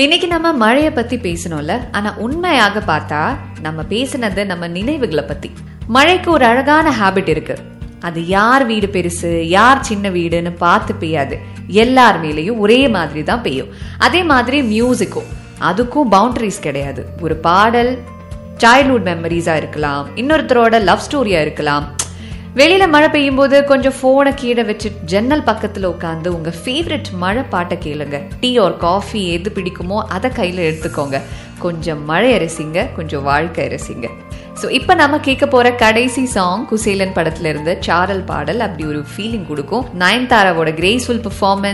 இன்னைக்கு நம்ம மழைய பத்தி பேசணும்ல ஆனா உண்மையாக பார்த்தா நம்ம பேசினது நம்ம நினைவுகளை பத்தி மழைக்கு ஒரு அழகான ஹாபிட் இருக்கு அது யார் வீடு பெருசு யார் சின்ன வீடுன்னு பார்த்து பெய்யாது எல்லார் மேலேயும் ஒரே மாதிரி தான் பெய்யும் அதே மாதிரி மியூசிக்கும் அதுக்கும் பவுண்டரிஸ் கிடையாது ஒரு பாடல் சைல்ட்ஹுட் மெமரிஸா இருக்கலாம் இன்னொருத்தரோட லவ் ஸ்டோரியா இருக்கலாம் வெளியில மழை பெய்யும் போது கொஞ்சம் போனை கீழே வச்சு ஜன்னல் பக்கத்துல உட்காந்து உங்க ஃபேவரட் மழை பாட்டை கேளுங்க டீ ஒரு காஃபி எது பிடிக்குமோ அதை கையில எடுத்துக்கோங்க கொஞ்சம் மழை அரசிங்க கொஞ்சம் வாழ்க்கை அரசிங்க ஸோ இப்போ நம்ம கேட்க போற கடைசி சாங் குசேலன் படத்துல இருந்து சாரல் பாடல் அப்படி ஒரு ஃபீலிங் கொடுக்கும் நயன்தாராவோட கிரேஸ்ஃபுல் பெர்ஃபார்மன்ஸ்